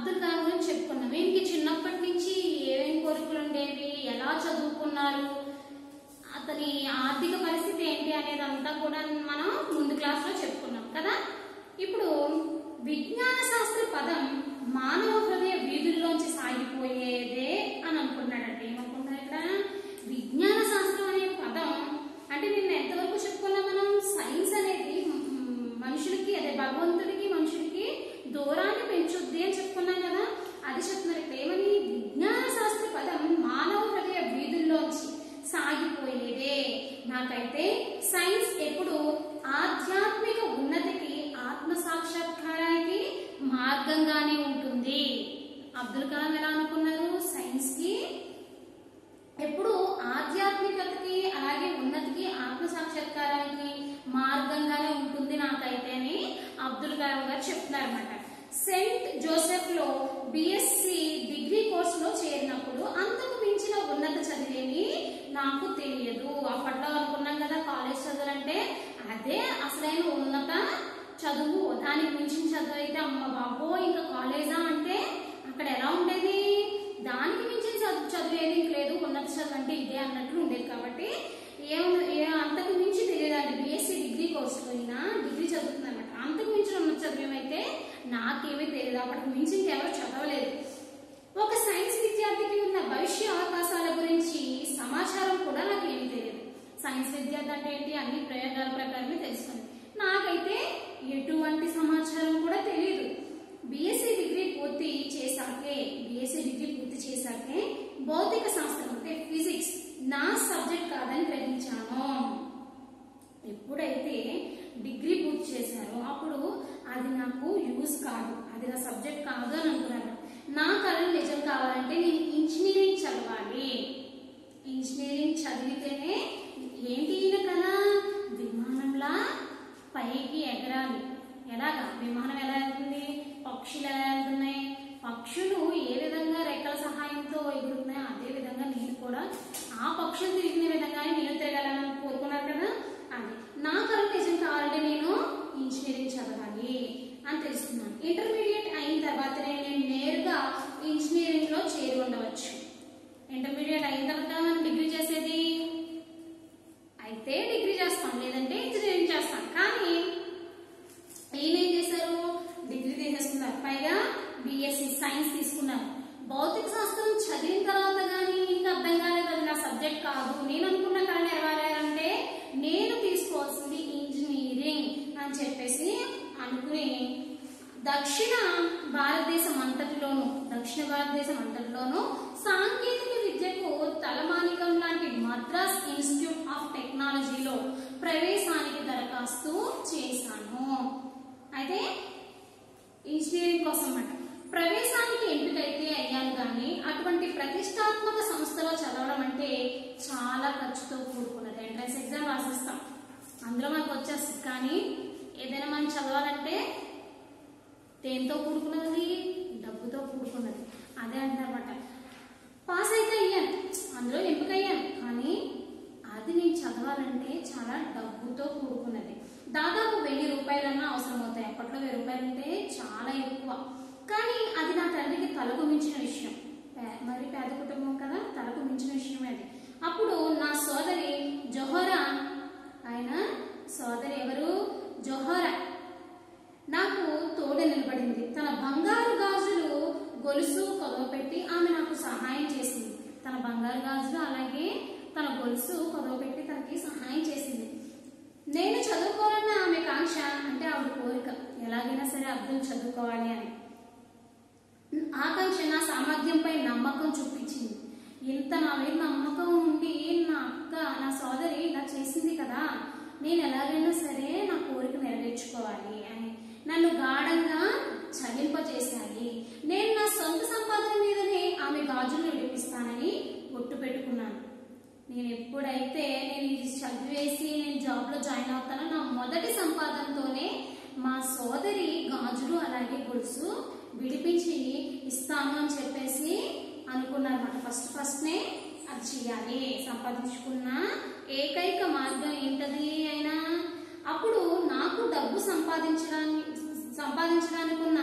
అబ్దుల్ కలాం గురించి చెప్పుకున్నాం వీనికి చిన్నప్పటి నుంచి ఏమేమి కోరికలు ఉండేవి ఎలా చదువుకున్నారు అతని ఆర్థిక పరిస్థితి ఏంటి అనేది అంతా కూడా మనం ముందు క్లాస్లో చెప్పుకున్నాం కదా ఇప్పుడు విజ్ఞాన శాస్త్ర పదం మానవ హృదయ వీధుల్లోంచి సాగిపోయేదే అని అనుకున్నాడంటే ఏమనుకుంటున్నారు ఇక్కడ విజ్ఞాన శాస్త్రం అనే పదం అంటే నిన్న ఎంతవరకు చెప్పుకున్నాం మనం సైన్స్ అనేది మ్, మనుషులకి అదే భగవంతుడికి మనుషులకి దూరాన్ని పెంచుద్ది అని చెప్పుకున్నాం కదా అది చెప్తున్నారు ఇక్కడ ఏమని విజ్ఞాన శాస్త్ర పదం మానవ హృదయ వీధుల్లోంచి సాగిపోయేదే నాకైతే సైన్స్ ఎప్పుడు ఆధ్యాత్మిక ఉన్నతికి ఆత్మ సాక్షాత్కారానికి మార్గంగానే ఉంటుంది అబ్దుల్ కలాం ఎలా అనుకున్నారు సైన్స్ కి ఎప్పుడు ఆధ్యాత్మికతకి అలాగే ఉన్నతికి ఆత్మ సాక్షాత్కారానికి మార్గంగానే ఉంటుంది నాకైతే అని అబ్దుల్ కలాం గారు చెప్తున్నారు అనమాట సెంట్ జోసెఫ్ లో బిఎస్సి డిగ్రీ కోర్సులో చేరినప్పుడు అంతకు మించిన ఉన్నత చదివేమి నాకు తెలియదు అప్పట్లో అనుకున్నాం కదా కాలేజ్ చదువులంటే అదే అసలైన ఉన్నత చదువు దానికి మించిన చదువు అయితే అమ్మ బాబో ఇంకా కాలేజా అంటే అక్కడ ఎలా ఉండేది దానికి మించిన చదువు చదువు ఏది ఇంక లేదు ఉన్నత చదువు అంటే ఇదే అన్నట్లు ఉండేది కాబట్టి ఏం ఏ- అంతకు మించి తెలియదండి బీఎస్సీ డిగ్రీ కోర్సులో అయినా డిగ్రీ చదువుతుందన్నమాట అంతకు మించిన ఉన్నత చదువు ఏమైతే నాకేమీ తెలియదు అప్పటికి మించి ఇంకెవరు చదవలేదు ఒక సైన్స్ విద్యార్థికి ఉన్న భవిష్య అవకాశాల గురించి సమాచారం కూడా నాకు ఏమీ తెలియదు సైన్స్ విద్యార్థి అంటే ఏంటి అన్ని ప్రయోగాల ప్రకారమే తెలుసుకుంది నాకైతే ఎటువంటి సమాచారం కూడా తెలియదు బీఎస్సీ డిగ్రీ పూర్తి చేశాకే బీఎస్సీ డిగ్రీ పూర్తి చేశాకే భౌతిక శాస్త్రం అంటే ఫిజిక్స్ నా సబ్జెక్ట్ కాదని గ్రహించాను ఎప్పుడైతే డిగ్రీ పూర్తి చేశారో అప్పుడు అది నాకు యూజ్ కాదు అది నా సబ్జెక్ట్ కాదు అని అనుకున్నాను నా కళలు నిజం కావాలంటే నేను ఇంజనీరింగ్ చదవాలి ఇంజనీరింగ్ చదివితేనే ఏంటి ఈయన కళ విమానంలా పైకి ఎగరాలి ఎలాగా విమానం ఎలా వెళ్తుంది పక్షులు ఎలా వెళ్తున్నాయి పక్షులు ఏ విధంగా రెక్కల సహాయంతో ఎగురుతున్నాయో అదే విధంగా నేను కూడా ఆ పక్షులు తిరిగిన విధంగానే నేను తిరగాలని కోరుకున్నారు కదా అది నా కళ నిజం కావాలంటే నేను ఇంజనీరింగ్ చదవాలి అని తెలుసుకున్నాను ఇంటర్మీడియట్ అయిన తర్వాత నేను నేరుగా ఇంజనీరింగ్ లో చేరి ఉండవచ్చు ఇంటర్మీడియట్ అయిన తర్వాత మనం డిగ్రీ చేసేది అయితే డిగ్రీ చేస్తాం లేదంటే ఇంజనీరింగ్ చేస్తాం కానీ ఈయన ఏం చేశారు డిగ్రీ తీసేసుకున్నారు పైగా బిఎస్సి సైన్స్ తీసుకున్నారు భౌతిక శాస్త్రం చదివిన తర్వాత కానీ ఇంకా అర్థం కాలేదు అది నా సబ్జెక్ట్ కాదు నేను అనుకున్న కళ నెరవేరాలంటే నేను తీసుకోవాల్సింది ఇంజనీరింగ్ అని చెప్పేసి అనుకుని దక్షిణ భారతదేశం అంతటిలోను దక్షిణ భారతదేశం అంతటిలోను సాంకేతిక విద్యకు తలమానికం లాంటి మద్రాస్ ఇన్స్టిట్యూట్ ఆఫ్ టెక్నాలజీలో ప్రవేశానికి దరఖాస్తు చేశాను అయితే ఇంజనీరింగ్ కోసం అన్నమాట ప్రవేశానికి ఎంపికైతే అయ్యాను కానీ అటువంటి ప్రతిష్టాత్మక సంస్థలో చదవడం అంటే చాలా ఖర్చుతో కూడుకున్నది ఎంట్రన్స్ ఎగ్జామ్ రాసిస్తాం అందులో మనకు వచ్చేస్తుంది కానీ ఏదైనా మనం చదవాలంటే దేంతో కూడుకున్నది డబ్బుతో కూడుకున్నది అదే అంటారన్నమాట పాస్ అయితే అయ్యాను అందులో ఎంపిక అయ్యాను కానీ అది నేను చదవాలంటే చాలా డబ్బుతో కూడుకున్నది దాదాపు వెయ్యి రూపాయలన్నా అవసరం అవుతాయి అప్పట్లో వెయ్యి రూపాయలు అంటే చాలా ఎక్కువ కానీ అది నా తండ్రికి తలకు మించిన విషయం పే- మరి పేద కుటుంబం కదా తలకు మించిన విషయమే అది అప్పుడు నా సోదరి జొహరా ఆయన సోదరి ఎవరు జొహరా నాకు తోడు నిలబడింది తన బంగారు గాజులు గొలుసు పెట్టి ఆమె నాకు సహాయం చేసింది తన బంగారు గాజులు అలాగే తన గొలుసు పెట్టి తనకి సహాయం చేసింది నేను చదువుకోవాలన్న ఆమె కాంక్ష అంటే ఆవిడ కోరిక ఎలాగైనా సరే అబ్దుల్ చదువుకోవాలి అని ఆకాంక్ష నా సామర్థ్యంపై నమ్మకం చూపించింది ఇంత నా మీద నమ్మకం ఉండి నా అక్క నా సోదరి ఇలా చేసింది కదా నేను ఎలాగైనా సరే నా కోరిక నెరవేర్చుకోవాలి అని నన్ను గాఢంగా చలింపజేశాయి నేను నా సొంత సంపాదన మీదనే ఆమె గాజులు విడిపిస్తానని ఒట్టు పెట్టుకున్నాను నేను ఎప్పుడైతే నేను ఇది చదివేసి నేను జాబ్లో జాయిన్ అవుతానో నా మొదటి సంపాదనతోనే మా సోదరి గాజులు అలాగే గొలుసు విడిపించి ఇస్తాను అని చెప్పేసి అనుకున్నారన్నమాట ఫస్ట్ ఫస్ట్నే అది చేయాలి సంపాదించుకున్న ఏకైక మార్గం ఏంటది అయినా అప్పుడు నాకు డబ్బు సంపాదించడానికి సంపాదించడానికి ఉన్న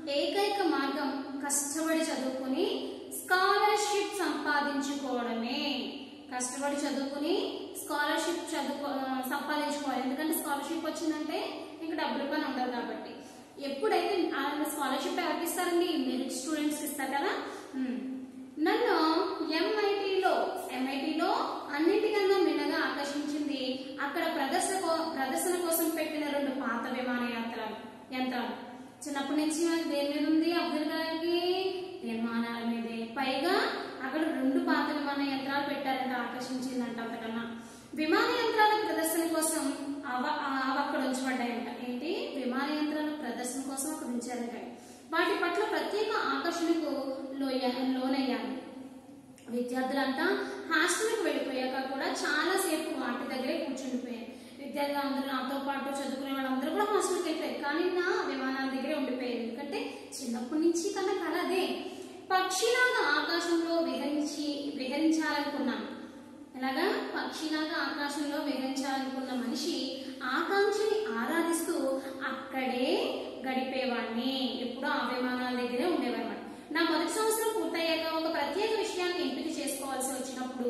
ఏకైక మార్గం కష్టపడి చదువుకుని స్కాలర్షిప్ సంపాదించుకోవడమే కష్టపడి చదువుకుని స్కాలర్షిప్ చదువుకో సంపాదించుకోవాలి ఎందుకంటే స్కాలర్షిప్ వచ్చిందంటే ఇంకా డబ్బులు పని ఉండదు కాబట్టి ఎప్పుడైతే స్కాలర్షిప్ ఎవరికి ఇస్తారండి మెరిట్ స్టూడెంట్స్ ఇస్తారు కదా ఉమ్. నన్ను ఎంఐటిలో ఎంఐటిలో అన్నిటికన్నా మిన్నగా ఆకర్షించింది అక్కడ ప్రదర్శన కో- ప్రదర్శన కోసం పెట్టిన రెండు పాత విమాన యంత్రాలు యంత్రాలు చిన్నప్పటి నుంచి మనకి దేని మీద ఉంది అబ్దుల్ కలాంకి విమానాల మీదే పైగా అక్కడ రెండు పాత విమాన యంత్రాలు పెట్టారంట ఆకర్షించిందంట అంతకన్నా విమాన యంత్రాల ప్రదర్శన కోసం అవ ఆ- అవి అక్కడ ఉంచబడ్డాయంట ఏంటి విమాన యంత్రాల ప్రదర్శన కోసం అక్కడ ఉంచారంట వాటి పట్ల ప్రత్యేక ఆకర్షణకు లోయ లోనయ్యాను విద్యార్థులంతా హాస్టల్కి వెళ్ళిపోయాక కూడా చాలా సేపు వాటి దగ్గరే కూర్చుండిపోయారు విద్యార్థులు అందరూ నాతో పాటు చదువుకునే వాళ్ళందరూ కూడా హాస్టల్కి వెళ్ళిపోయారు కానీ నా విమానాల దగ్గరే ఉండిపోయారు ఎందుకంటే చిన్నప్పటి నుంచి కన్నా కల అదే పక్షిలాగా ఆకాశంలో విహరించి విహరించాలనుకున్నాను ఎలాగా పక్షిలాగా ఆకాశంలో విహరించాలనుకున్న మనిషి ఆకాంక్షని ఆరాధిస్తూ అక్కడే గడిపేవాడిని ఎప్పుడూ ఆ విమానాల దగ్గరే ఉండేవాడు నా మొదటి సంవత్సరం పూర్తయ్యాక ఒక ప్రత్యేక విషయాన్ని ఎంపిక చేసుకోవాల్సి వచ్చినప్పుడు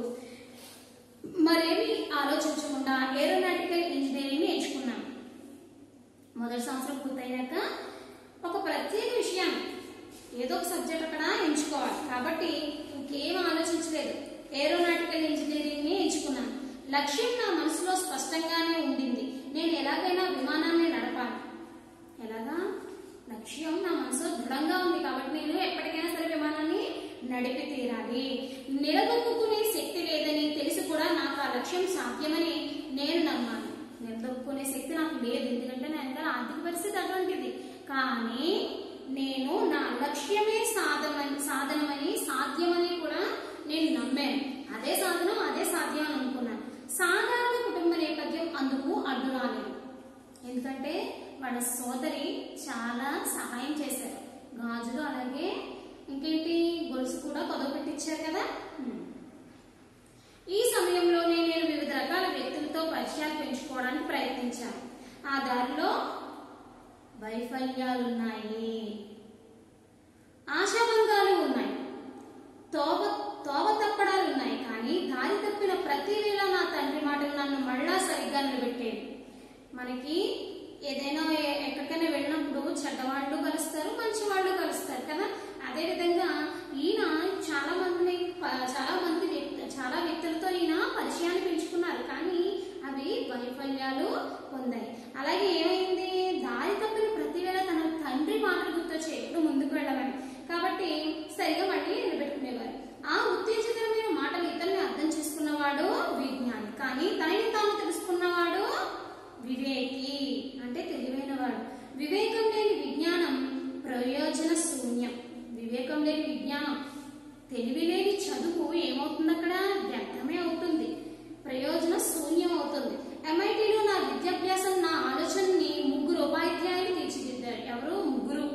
మరేమి ఆలోచించకుండా ఏరోనాటికల్ ఇంజనీరింగ్ ఎంచుకున్నాను మొదటి సంవత్సరం పూర్తయ్యాక ఒక ప్రత్యేక విషయాన్ని ఏదో ఒక సబ్జెక్ట్ అక్కడ ఎంచుకోవాలి కాబట్టి ఇంకేం ఆలోచించలేదు ఏరోనాటికల్ ఇంజనీరింగ్ ని ఎంచుకున్నాను లక్ష్యం నా మనసులో స్పష్టంగానే ఉండింది నేను ఎలాగైనా విమానాన్ని నడపాలి ఎలాగా లక్ష్యం నా మనసులో దృఢంగా ఉంది కాబట్టి నేను ఎప్పటికైనా సరే విమానాన్ని నడిపి తీరాలి నిలదొక్కునే శక్తి లేదని తెలిసి కూడా నాకు ఆ లక్ష్యం సాధ్యమని నేను నమ్మాను నిలదొక్కునే శక్తి నాకు లేదు ఎందుకంటే నా వెనకాల ఆర్థిక పరిస్థితి అటువంటిది కానీ నేను నా లక్ష్యమే సాధమని సాధనమని సాధ్యమని కూడా నేను నమ్మాను అదే సాధనం అదే సాధ్యం అని అనుకున్నాను సాధారణ కుటుంబ నేపథ్యం అందుకు అడ్డు రాలేదు ఎందుకంటే వాళ్ళ సోదరి చాలా సహాయం చేశారు గాజులు అలాగే ఇంకేంటి గొలుసు కూడా కొదవ పెట్టించారు కదా హ్మ్. ఈ సమయంలోనే నేను వివిధ రకాల వ్యక్తులతో పరిచయాలు పెంచుకోవడానికి ప్రయత్నించాను ఆ దారిలో వైఫల్యాలున్నాయి ఆశాభంగాలు ఉన్నాయి తోవ తోవ తప్పడాలు ఉన్నాయి కానీ దారి తప్పిన ప్రతి వేళ నా తండ్రి మాటలు నన్ను మళ్ళా సరిగ్గా నిలబెట్టేవి మనకి ఏదైనా ఎ- ఎక్కడికైనా వెళ్ళినప్పుడు చెడ్డవాళ్ళు కలుస్తారు మంచి వాళ్ళు కలుస్తారు కదా అదే విధంగా ఈయన చాలా మందిని ప- చాలా మంది వ్యక్తి- చాలా వ్యక్తులతో ఈయన పరిచయాన్ని పెంచుకున్నారు కానీ అవి వైఫల్యాలు పొందాయి అలాగే ఏమైంది దారి తప్పిన ప్రతి వేళ తన తండ్రి మాటలు గుర్తొచ్చే ఎప్పుడు ముందుకు వెళ్ళమని కాబట్టి సరిగా మళ్ళీ నిలబెట్టుకునేవారు ఆ ఉత్తేజకరమైన మాటలు ఇతరుని అర్థం చేసుకున్నవాడు విజ్ఞాని కానీ తనని తాను తెలుసుకున్నవాడు వివేకి అంటే తెలివైనవాడు వివేకం లేని విజ్ఞానం ప్రయోజన శూన్యం వివేకం లేని విజ్ఞానం తెలివి లేని చదువు ఏమవుతుంది అక్కడ వ్యర్థమే అవుతుంది ప్రయోజన శూన్యం అవుతుంది ఎంఐటిలో నా విద్యాభ్యాసం నా ఆలోచనని ముగ్గురు ఉపాధ్యాయులు తీర్చిదిద్దారు ఎవరు ముగ్గురు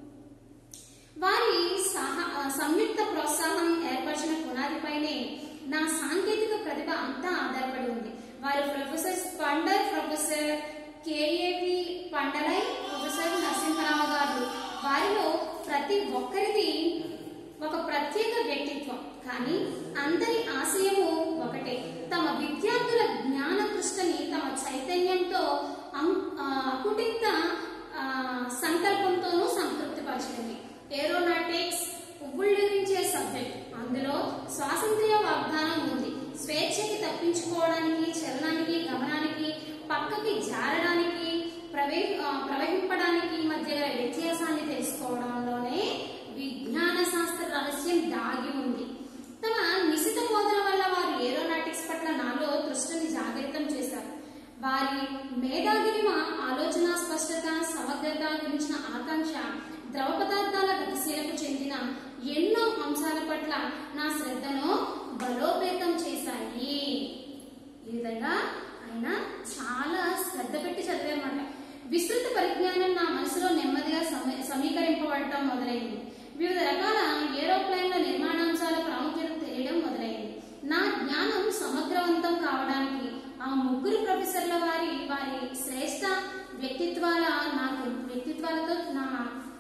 వారి సహ ఆ, సంయుక్త ప్రోత్సాహం ఏర్పరిచిన పునాదిపైనే నా సాంకేతిక ప్రతిభ అంతా ఆధారపడి ఉంది వారి ప్రొఫెసర్ పండర్ professor K A V Pandalai professor Narasimha Rao గారు వారిలో ప్రతి ఒక్కరిది ఒక ప్రత్యేక వ్యక్తిత్వం కానీ అందరి ఆశయము ఒకటే తమ విద్యార్థుల జ్ఞాన తృష్ణని తమ చైతన్యంతో అం- ఆ, అకుటిత ఆ, సంకల్పంతోనూ సంతృప్తిపరచడమే ఏరోనాటిక్స్ ఉవ్వుళ్ళించే సబ్జెక్ట్ అందులో స్వాతంత్ర్య వాగ్దానం ఉంది స్వేచ్ఛకి తప్పించుకోవడానికి చలనానికి గమనానికి పక్కకి జారడానికి ప్రవే ఆ, ప్రవహింపడానికి మధ్య గల వ్యత్యాసాన్ని తెలుసుకోవడంలోనే విజ్ఞాన శాస్త్ర రహస్యం దాగి ఉంది తమ నిశిత బోధన వల్ల వారు ఏరోనాటిక్స్ పట్ల నాలో దృష్టిని జాగరితం చేశారు వారి మేధాగిరిమ ఆలోచన స్పష్టత సమగ్రత గురించిన ఆకాంక్ష ద్రవ పదార్థాల గతిశీలకు చెందిన ఎన్నో అంశాల పట్ల నా శ్రద్ధను బలోపేతం చేశాయి ఈ విధంగా ఆయన చాలా శ్రద్ధ పెట్టి చదివారన్నమాట విస్తృత పరిజ్ఞానం నా మనసులో నెమ్మదిగా సమీ- సమీకరింపబడటం మొదలైంది వివిధ రకాల ఏరోప్లేన్ల నిర్మాణాంశాల ప్రాముఖ్యత తెలియడం మొదలైంది నా జ్ఞానం సమగ్రవంతం కావడానికి ఆ ముగ్గురు ప్రొఫెసర్ల వారి వారి శ్రేష్ట వ్యక్తిత్వాల నాకు వ్యక్తిత్వాలతో నా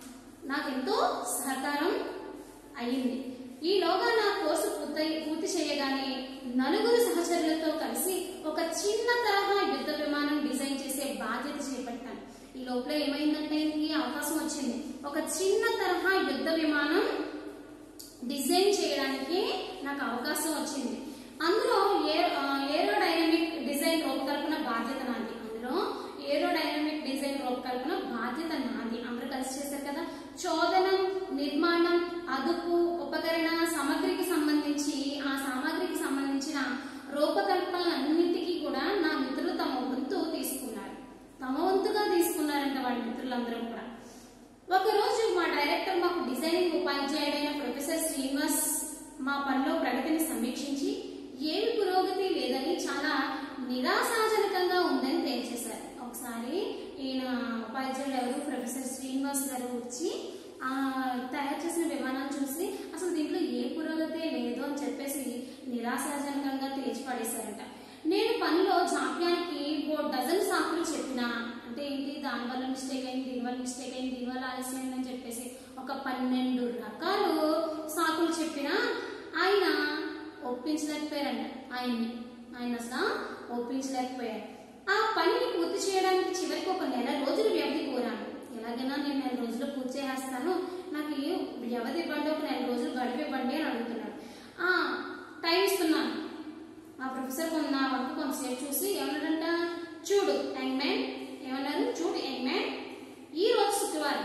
నాకెంతో సహకారం అయ్యింది ఈలోగా నా కోర్సు పూర్తయి పూర్తి చేయగానే నలుగురు సహచరులతో కలిసి ఒక చిన్న తరహా యుద్ధ విమానం డిజైన్ చేసే బాధ్యత చేపట్టాను ఈ లోపల ఏమైందంటే ఈ అవకాశం వచ్చింది ఒక చిన్న తరహా యుద్ధ విమానం డిజైన్ చేయడానికి నాకు అవకాశం వచ్చింది అందులో ఏరోడైనమిక్ డిజైన్ రూపకల్పన బాధ్యత నాది అందులో ఏరోడైనమిక్ డిజైన్ రూపకల్పన బాధ్యత నాది అందరూ కలిసి చేశారు కదా చోదనం నిర్మాణం అదుపు ఉపకరణ సామగ్రికి సంబంధించి ఆ సామగ్రికి సంబంధించిన రూపకల్పనలన్నింటికి కూడా నా మిత్రులు తమ వంతు తీసుకున్నారు తమ వంతుగా తీసుకున్నారంట వాళ్ళ మిత్రులందరూ కూడా ఒకరోజు మా డైరెక్టర్ మాకు డిజైనింగ్ ఉపాధ్యాయుడైన ప్రొఫెసర్ శ్రీనివాస్ మా పనిలో ప్రగతిని సమీక్షించి ఏమి పురోగతి లేదని చాలా నిరాశాజనకంగా ఉందని తేల్చేశారు ఒకసారి ఈయన ఉపాధ్యాయుడు ఎవరు ప్రొఫెసర్ శ్రీనివాస్ గారు వచ్చి ఆ తయారు చేసిన విమానాన్ని చూసి అసలు దీంట్లో ఏ పురోగతి లేదు అని చెప్పేసి నిరాశాజనకంగా తేల్చి పడేశారట నేను పనిలో జాప్యానికి ఓ డజన్ సాకులు చెప్పినా అంటే ఏంటి దానివల్ల మిస్టేక్ అయింది దీనివల్ల మిస్టేక్ అయింది దీనివల్ల ఆలస్యం అయిందని చెప్పేసి ఒక పన్నెండు రకాలు సాకులు చెప్పినా ఆయన ఒప్పించలేకపోయారంట ఆయన్ని ఆయన అసలు ఒప్పించలేకపోయారు ఆ పనిని పూర్తి చేయడానికి చివరికి ఒక నెల రోజులు వ్యవధి కోరాను ఎలాగైనా నేను నెల రోజుల్లో పూర్తి చేస్తాను నాకు ఈ వ్యవధి ఇవ్వండి ఒక నెల రోజులు గడిపి ఇవ్వండి అని అడుగుతున్నాను ఆ టైం ఇస్తున్నాను ఆ ప్రొఫెసర్ కొంత నా వంక కొంతసేపు చూసి ఏమన్నాడంట చూడు యంగ్ మ్యాన్ ఏమన్నారు చూడు యంగ్ మ్యాన్ ఈ రోజు శుక్రవారం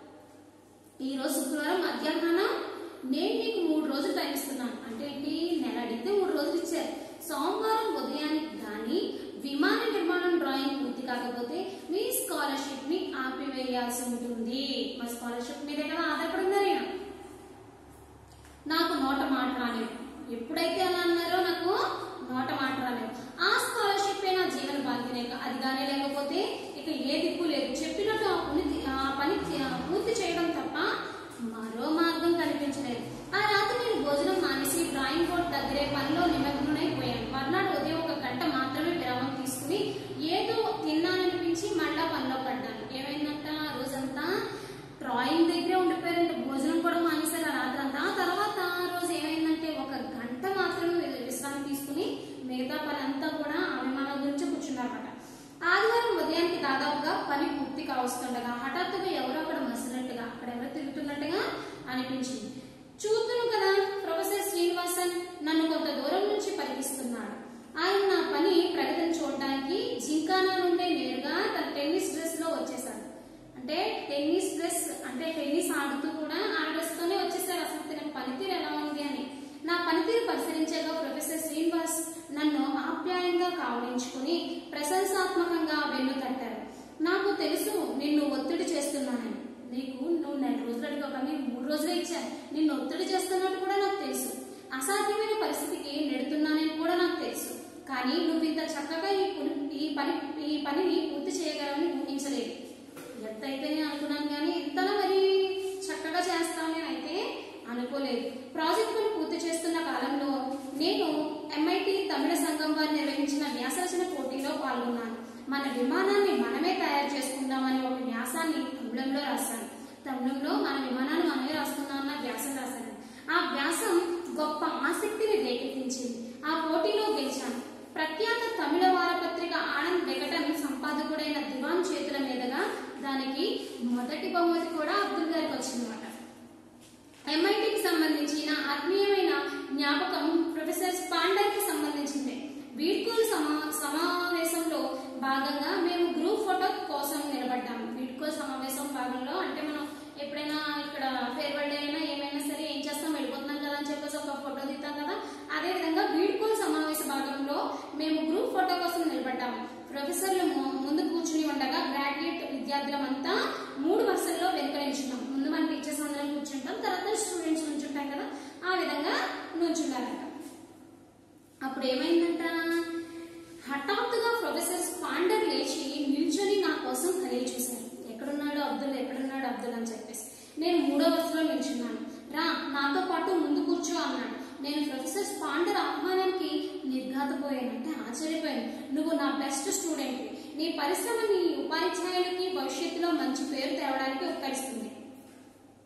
ఈ రోజు శుక్రవారం మధ్యాహ్నం నేను నీకు మూడు రోజులు టైం ఇస్తున్నాను అంటే ఏంటి నెల అడిగితే మూడు రోజులు ఇచ్చారు సోమవారం ఉదయానికి కానీ విమాన నిర్మాణం డ్రాయింగ్ పూర్తి కాకపోతే మీ స్కాలర్షిప్ ని ఆపివేయాల్సి ఉంటుంది మా స్కాలర్షిప్ మీదే కదా ఆధారపడింది నాకు నోట మాట రాలేదు ఎప్పుడైతే అలా అన్నారో నాకు నోట మాట రాలేదు ఆ స్కాలర్షిప్ నా జీవన బాధ్యత ఇక అది కానీ లేకపోతే ఇక ఏ దిక్కు లేదు చెప్పినట్టు ఆ పని ఆ పని చే- పూర్తి చేయడం తప్ప మరో మార్గం కనిపించలేదు ఆ రాత్రి నేను భోజనం మానేసి డ్రాయింగ్ బోర్డ్ దగ్గరే పనిలో నిమగ్నమైపోయాను మర్నాడు ఉదయం ఒక గంట మాత్రమే విరామం తీసుకుని ఏదో తిన్నాననిపించి మళ్ళా పనిలో పడ్డాను ఏమైందంట ఆ రోజంతా డ్రాయింగ్ దగ్గరే ఉండిపోయారంటే భోజనం కూడా మానేశారు ఆ రాత్రి అంతా ఆ తర్వాత ఆ రోజు ఏమైందంటే ఒక గంట మాత్రమే విశ్రాంతి తీసుకుని మిగతా పని అంతా కూడా ఆ విమానం గురించి కూర్చున్నారన్నమాట ఆదివారం ఉదయానికి దాదాపుగా పని పూర్తి కావస్తుండగా హఠాత్తుగా ఎవరో అక్కడ మసినట్టుగా అక్కడ ఎవరో తిరుగుతున్నట్టుగా అనిపించింది చూద్దును కదా ప్రొఫెసర్ శ్రీనివాసన్ నన్ను కొంత దూరం నుంచి పరికిస్తున్నాడు ఆయన నా పని ప్రగతిని చూడడానికి జింకానా నుండే నేరుగా తన టెన్నిస్ డ్రెస్ లో వచ్చేసాడు అంటే టెన్నిస్ డ్రెస్ అంటే టెన్నిస్ ఆడుతూ కూడా ఆ డ్రెస్ తోనే వచ్చేసారు అసలు తన పనితీరు ఎలా ఉంది అని నా పనితీరు పరిశీలించగా ప్రొఫెసర్ శ్రీనివాస్ నన్ను ఆప్యాయంగా కావలించుకుని ప్రశంసాత్మకంగా వెన్ను తట్టారు నాకు తెలుసు నిన్ను ఒత్తిడి చేస్తున్నానని నీకు నువ్వు నెల రోజులు అడిగా కానీ మూడు రోజులే ఇచ్చాను నిన్ను ఒత్తిడి చేస్తున్నట్టు కూడా నాకు తెలుసు అసాధ్యమైన పరిస్థితికి నెడుతున్నానని కూడా నాకు తెలుసు కానీ నువ్వు ఇంత చక్కగా ఈ పుని- ఈ పని ఈ పనిని పూర్తి చేయగలవని ఊహించలేదు ఎంతైతే నేను అనుకున్నాను కానీ ఇంతలా మరి చక్కగా చేస్తానని అయితే అనుకోలేదు ప్రాజెక్ట్ పని పూర్తి చేస్తున్న కాలంలో నేను ఎంఐటి తమిళ సంఘం వారు నిర్వహించిన వ్యాసరచన పోటీలో పాల్గొన్నాను మన విమానాన్ని మనమే తయారు చేసుకుందామని ఒక వ్యాసాన్ని తమిళంలో రాశాను తమిళంలో మన విమానాన్ని మనమే రాసుకుందామన్న వ్యాసం రాశాను ఆ వ్యాసం గొప్ప ఆసక్తిని రేకెత్తించింది ఆ పోటీలో గెలిచాను ప్రఖ్యాత తమిళ వారపత్రిక ఆనంద్ వెకటన్ సంపాదకుడైన దివాన్ చేతుల మీదుగా దానికి మొదటి బహుమతి కూడా అబ్దుల్ గారికి వచ్చిందన్నమాట ఎంఐటికి సంబంధించిన ఆత్మీయమైన జ్ఞాపకం ప్రొఫెసర్ స్పాండర్ కి సంబంధించింది వీడ్కోలు సమా సమావేశంలో భాగంగా మేము గ్రూప్ ఫోటో కోసం నిలబడ్డాము వీడ్కోలు సమావేశం భాగంలో అంటే మనం ఎప్పుడైనా ఇక్కడ ఫేర్వెల్ డే అయినా ఏమైనా సరే ఏం చేస్తాం వెళ్ళిపోతున్నాం కదా అని చెప్పేసి ఒక ఫోటో తీస్తాం కదా అదే విధంగా వీడ్కోలు సమావేశ భాగంలో మేము గ్రూప్ ఫోటో కోసం నిలబడ్డాము ప్రొఫెసర్లు ము- ముందు కూర్చుని ఉండగా గ్రాడ్యుయేట్ విద్యార్థులమంతా మూడు వరుసల్లో వెనుక నిల్చున్నాం ముందు మన టీచర్స్ అందరం కూర్చుంటాం తర్వాత స్టూడెంట్స్ నుంచుంటాం కదా ఆ విధంగా నుంచున్నారంట అప్పుడు ఏమైందంట హఠాత్తుగా ప్రొఫెసర్ స్పాండర్ లేచి నిల్చొని నా కోసం ఖరీదు చూశారు ఎక్కడున్నాడు అబ్దుల్ ఎక్కడున్నాడు అబ్దుల్ అని చెప్పేసి నేను మూడో వరుసలో నిల్చున్నాను రా నాతో పాటు ముందు కూర్చో అన్నాడు నేను ప్రొఫెసర్ స్పాండర్ ఆహ్వానానికి నిర్ఘాతపోయాను అంటే ఆశ్చర్యపోయాను నువ్వు నా బెస్ట్ స్టూడెంట్ నీ పరిశ్రమ నీ ఉపాధ్యాయులకి భవిష్యత్తులో మంచి పేరు తేవడానికి ఉపకరిస్తుంది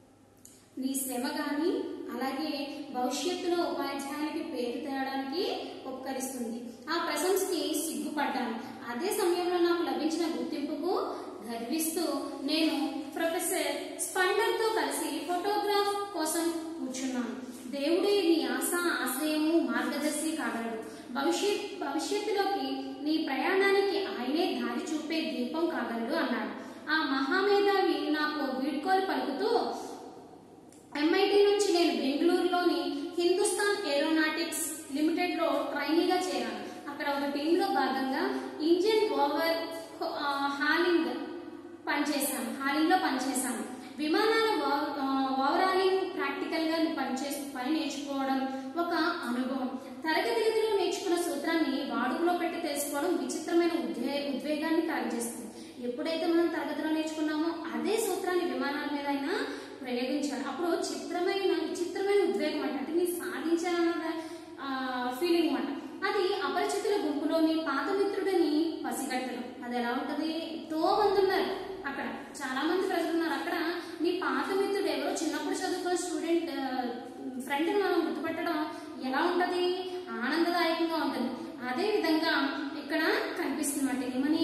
భవిష్యత్తులో ఉపాధ్యాయునికి పేరు తేయడానికి ఉపకరిస్తుంది ఆ ప్రశంసకి సిగ్గుపడ్డాను అదే సమయంలో నాకు లభించిన గుర్తింపుకు గర్విస్తూ నేను ప్రొఫెసర్ స్పండర్ తో కలిసి ఫోటోగ్రాఫ్ కోసం కూర్చున్నాను దేవుడే నీ ఆశ ఆశ్రయము మార్గదర్శి కాగలడు భవిష్యత్ భవిష్యత్తులోకి నీ ప్రయాణానికి ఆయనే దారి చూపే దీపం కాగలడు అన్నాడు ఆ మహామేధావి నాకు వీడ్కోలు పలుకుతూ ఎంఐటి నుంచి నేను బెంగళూరులోని హిందుస్థాన్ ఏరోనాటిక్స్ లిమిటెడ్ లో ట్రైనీగా చేరాను అక్కడ ఒక టీంలో భాగంగా ఇంజిన్ ఓవర్ ఆ, హాలింగ్ పనిచేశాను హాలింగ్ లో పనిచేశాను విమానాల ఓవ- ఆ, ఓవరాలింగ్ ప్రాక్టికల్ గా పనిచే పని నేర్చుకోవడం ఒక అనుభవం తరగతి గదిలో నేర్చుకున్న సూత్రాన్ని వాడుకలో పెట్టి తెలుసుకోవడం విచిత్రమైన ఉద్వే ఉద్వేగాన్ని కలుగజేస్తుంది ఎప్పుడైతే మనం తరగతిలో నేర్చుకున్నామో అదే సూత్రాన్ని విమానాల మీద అయినా ప్రయోగించాలి అప్పుడు చిత్రమైన విచిత్రమైన ఉద్వేగం అంటే అంటే నేను సాధించాలన్న ఫీలింగ్ అన్నమాట అది అపరిచితుల గుంపులోని పాత మిత్రుడిని పసిగట్టడం అది ఎలా ఉంటది ఎంతో మంది ఉన్నారు అక్కడ చాలా మంది ప్రజలు ఉన్నారు అక్కడ నీ పాత మిత్రుడు ఎవరో చిన్నప్పుడు చదువుకున్న స్టూడెంట్ ఫ్రెండ్ మనం గుర్తుపెట్టడం ఎలా ఉంటది ఆనందదాయకంగా ఉంటుంది అదే విధంగా ఇక్కడ కనిపిస్తుంది ఏమని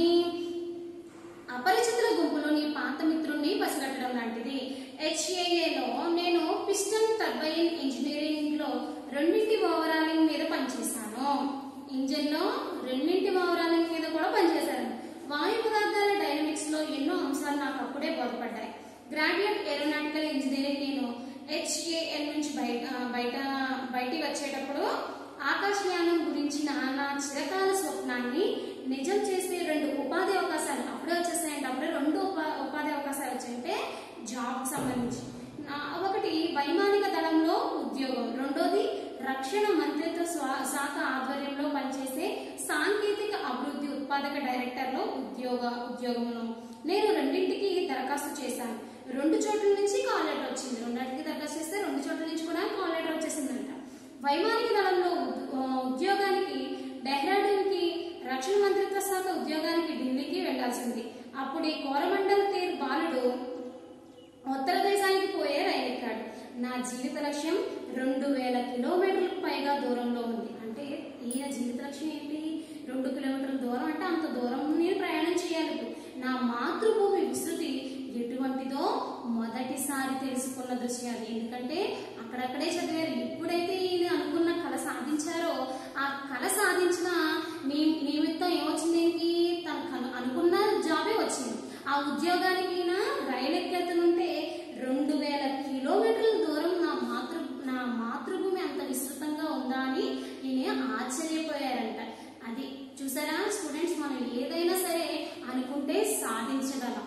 అపరిచితుల గుంపులోని పాత మిత్రుణ్ణి పసిగట్టడం లాంటిది హెచ్ఏఏలో నేను పిస్టన్ టర్బైన్ ఇంజనీరింగ్ లో రెండింటి ఓవరాలింగ్ మీద పనిచేశాను ఇంజిన్ లో రెండింటి ఓవరాలింగ్ మీద కూడా పనిచేశాను వాయు పదార్థాల డైనమిక్స్ లో ఎన్నో అంశాలు నాకు అప్పుడే బోధపడ్డాయి గ్రాడ్యుయేట్ ఏరోనాటికల్ ఇంజనీరింగ్ నేను హెచ్ఏఎల్ నుంచి బయట బయట బయటికి వచ్చేటప్పుడు ఆకాశయానం గురించిన నా చిరకాల స్వప్నాన్ని నిజం చేసే రెండు ఉపాధి అవకాశాలు అప్పుడే వచ్చేసాయంటే అప్పుడే రెండు ఉపా ఉపాధి అవకాశాలు వచ్చాయంటే జాబ్ సంబంధించి నా- ఒకటి వైమానిక దళంలో ఉద్యోగం రెండోది రక్షణ మంత్రిత్వ స్వా- శాఖ ఆధ్వర్యంలో పనిచేసే సాంకేతిక అభివృద్ధి ఉత్పాదక డైరెక్టర్లో ఉద్యోగ ఉద్యోగంలో నేను రెండింటికి దరఖాస్తు చేశాను రెండు చోట్ల నుంచి కాల్ లెటర్ వచ్చింది రెండింటికి దరఖాస్తు చేస్తే రెండు చోట్ల నుంచి కూడా కాల్ లెటర్ వచ్చేసిందంట వైమానిక దళంలో ఉద్- ఆ, ఉద్యోగానికి డెహ్రాడూన్కి రక్షణ మంత్రిత్వ శాఖ ఉద్యోగానికి ఢిల్లీకి వెళ్లాల్సింది అప్పుడు ఈ కోరమండల్ తీర్ బాలుడు ఉత్తర దేశానికి పోయే రైలు ఎక్కాడు నా జీవిత లక్ష్యం రెండు వేల కిలోమీటర్లకు పైగా దూరంలో ఉంది అంటే ఈయన జీవిత లక్ష్యం ఏంటి రెండు కిలోమీటర్ల దూరం అంటే అంత దూరం నేను ప్రయాణం చేయాలి ఇప్పుడు. నా మాతృభూమి విస్తృతి ఎటువంటిదో మొదటిసారి తెలుసుకున్న దృశ్యం అది ఎందుకంటే అక్కడక్కడే చదివారు ఎప్పుడైతే ఈయన అనుకున్న కళ సాధించారో ఆ కళ సాధించిన నీ నిమిత్తం ఏమొచ్చింది ఏంటి తన కను- అనుకున్న జాబే వచ్చింది ఆ ఉద్యోగానికి ఈయన రైలు ఎక్కెళ్తుంటే రెండు వేల కిలోమీటర్ల దూరం నా మాతృ నా మాతృభూమి అంత విస్తృతంగా ఉందా అని ఈయన ఆశ్చర్యపోయారంట అది చూసారా స్టూడెంట్స్ మనం ఏదైనా సరే అనుకుంటే సాధించగలం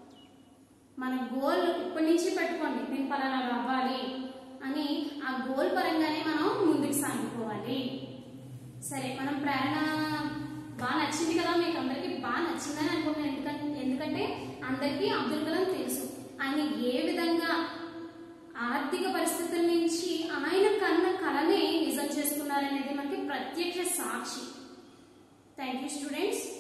మన గోల్ ఇప్పటి నుంచి పెట్టుకోండి నేను పలానా అవ్వాలి అని ఆ గోల్ పరంగానే మనం ముందుకు సాగిపోవాలి సరే మనం ప్రేరణ బాగా నచ్చింది కదా మీకు అందరికి బాగా నచ్చిందని అనుకుంటున్నాను ఎందుకంటే ఎందుకంటే అందరికీ అబ్దుల్ కలాం తెలుసు ఆయన ఏ విధంగా ఆర్థిక పరిస్థితుల నుంచి ఆయన కన్న కళనే నిజం చేసుకున్నారనేది మనకి ప్రత్యక్ష సాక్షి థ్యాంక్ యూ స్టూడెంట్స్